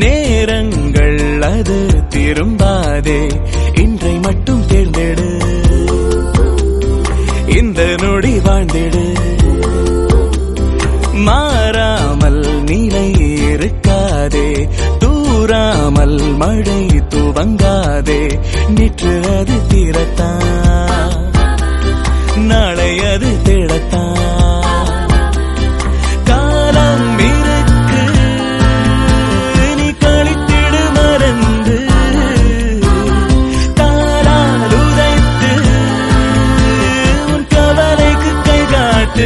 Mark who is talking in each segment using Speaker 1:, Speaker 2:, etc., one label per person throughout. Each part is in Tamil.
Speaker 1: நேரங்கள் அது திரும்பாதே இன்றை மட்டும் தேர்ந்தெடு இந்த நொடி வாழ்ந்திடு மாறாமல் நிலை இருக்காதே தூராமல் மழை துவங்காதே நேற்று அது தீரத்தான் நாளை அது தேடத்தான் காலம் இருக்கு நீ கழித்திடு மறந்து தாரால் உதைத்து உன் கவலைக்கு கை காட்டு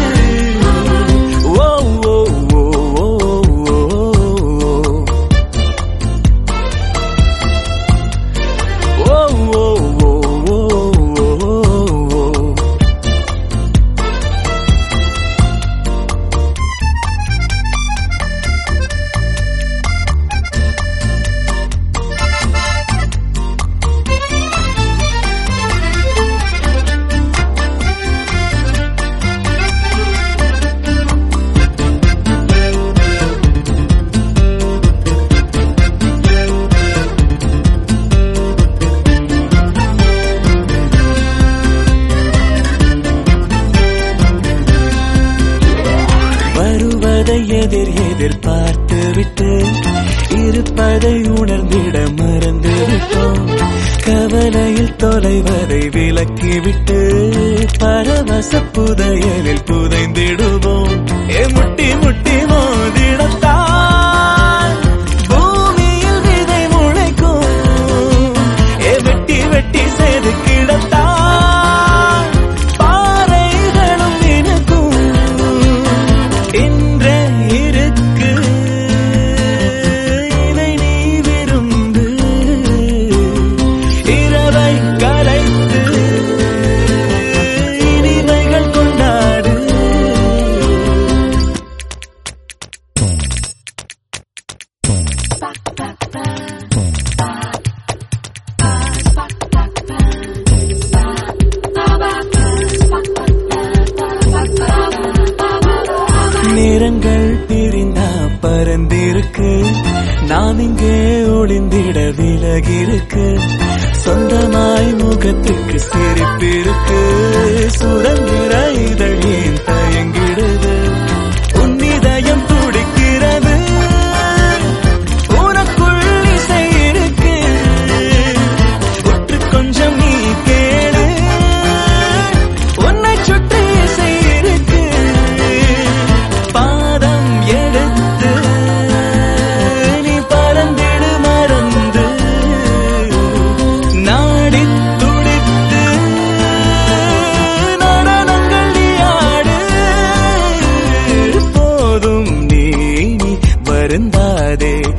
Speaker 1: ஓ ஓ ஓ ஓ ஓ ஓ ஓ ஓ ஓ வருவதை எதிர் எதிர் பார்த்து விட்டு இருப்பதை உணர்ந்திட மறந்து விட்டோம் கவலையில் தொலைவதை விலக்கிவிட்டு பரவச புதையலில் புதைந்திடுவோம் ஏ முட்டி முட்டி மோதிடத்தான் பூமியில் விதை முளைக்கும் ஏ வெட்டி வெட்டி செய்து கிடத்தான் பாறைகளும் இனுக்கும் இன்றே இருக்கு இதை நீ விரும்பு இரவை கலைத்து இனிமைகள் கொண்டாடு நேரங்கள் பிரிந்தா பறந்திருக்கு நாம் இங்கே ஒளிந்திட விலகிருக்கு சொந்தமாய் முகத்துக்கு சிரிப்பிருக்கு சுதந்திர இதழ் ஏன் தயங்கிடுது உன் இதயம் துடிக்கிறது உனக்குள் இசை இருக்கு உற்று கொஞ்சம் நீ கேளு உன்னை சுற்றி இசை இருக்கு பாதம் எடுத்து நீ பறந்திடு மறந்து நாடி துடித்து நடனங்கள் நீ ஆடு போதும் நீ வருந்தாதே